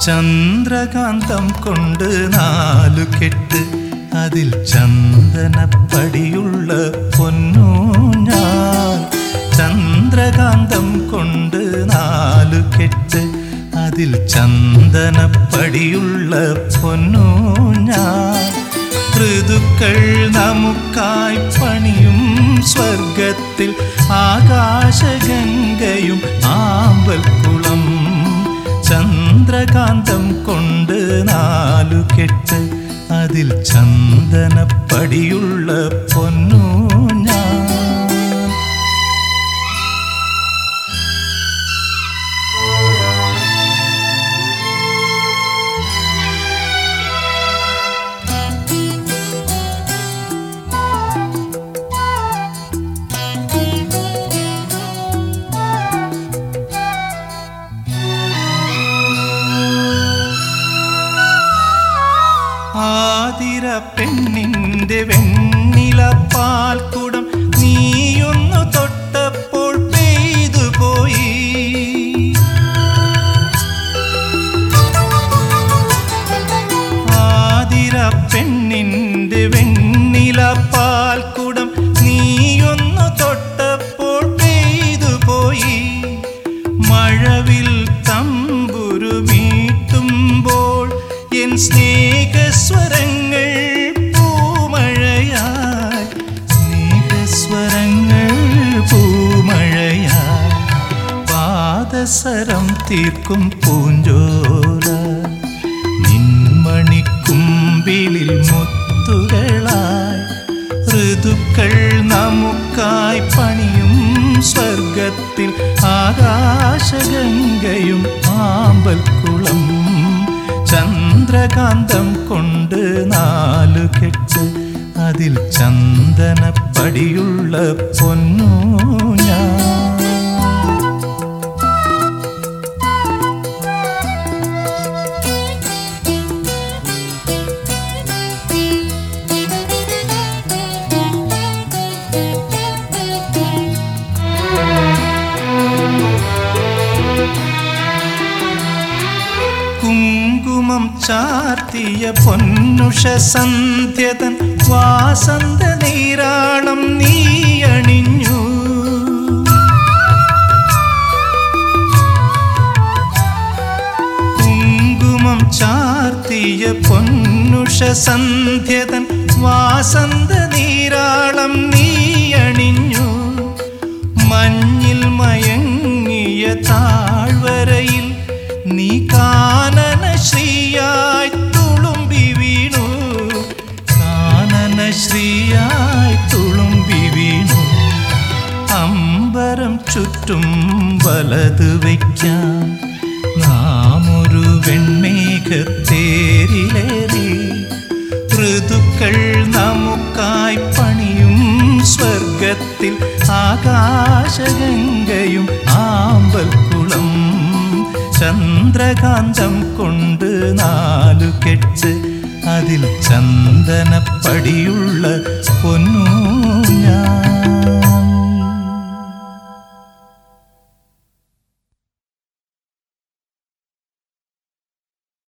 ചന്ദ്രകാന്തം കൊണ്ട് നാലു കെട്ട് അതിൽ ചന്ദനപ്പടിയുള്ള പൊന്നൂഞ്ഞാൽ ചന്ദ്രകാന്തം കൊണ്ട് നാലു കെട്ട് അതിൽ ചന്ദനപ്പടിയുള്ള പൊന്നൂഞ്ഞാൽ ഋതുക്കൾ നമുക്കായി പണിയും സ്വർഗത്തിൽ ആകാശഗംഗയും ആമ്പൽക്കുളം ചന്ദ്രകാന്തം കൊണ്ട് നാലു കെട്ട് അതിൽ ചന്ദനപ്പടിയുള്ള പൊന്നൂഞ്ഞാൽ ആതിര പെണ്ണിന്റെ വെണ്ണില പാൽക്കുടം നീയൊന്നു തൊട്ടപ്പോൾ പെയ്തു പോയി ആതിര പെണ്ണിന്റെ വെണ്ണില പാൽക്കുടം നീയൊന്നു തൊട്ടപ്പോൾ പെയ്തു പോയി മഴവിൽ തമ്പുരു മീട്ടുമ്പോൾ എൻ സ്നേഹസ്വരങ്ങൾ പൂമഴയായി സ്നേഹസ്വരങ്ങൾ പൂമഴയായി പാദസരം തീർക്കും പൂഞ്ചോല നിൻമണിക്കുമ്പിളിൽ മുത്തുകളായി ഋതുക്കൾ നമുക്കായി പണിയും സ്വർഗത്തിൽ ആകാശഗംഗയും ആമ്പൽക്കുളം ചന്ദ്രകാന്തം കൊണ്ട് നാലു കെട്ട് അതിൽ ചന്ദനപ്പടിയുള്ള പൊന്നൂഞ്ഞാ കുങ്കുമം ചാർത്തിയ പൊന്നുഷ സന്ധ്യതൻ വാസന്ത നീരാളം നീയണിഞ്ഞു കുങ്കുമം ചാർത്തിയ പൊന്നുഷ സന്ധ്യതൻ വാസന്ത നീരാളം നീയണിഞ്ഞു മഞ്ഞിൽ മയങ്ങിയ താഴ്വരയിൽ നീ കാനന ശ്രീയായി തുളുമ്പി വീണു കാനന ശ്രീയായി തുളുമ്പി വീണു അമ്പരം ചുറ്റും വലത് വയ്ക്കാൻ നാം ഒരു വെൺമേഘത്തേരിലേറി ഋതുക്കൾ നമുക്കായി പണിയും സ്വർഗത്തിൽ ആകാശഗംഗയും ആമ്പൽക്കുളം ചന്ദ്രകാന്തം കൊണ്ട് നാലു കെട്ട് അതിൽ ചന്ദനപ്പടിയുള്ള പൊന്നൂഞ്ഞാ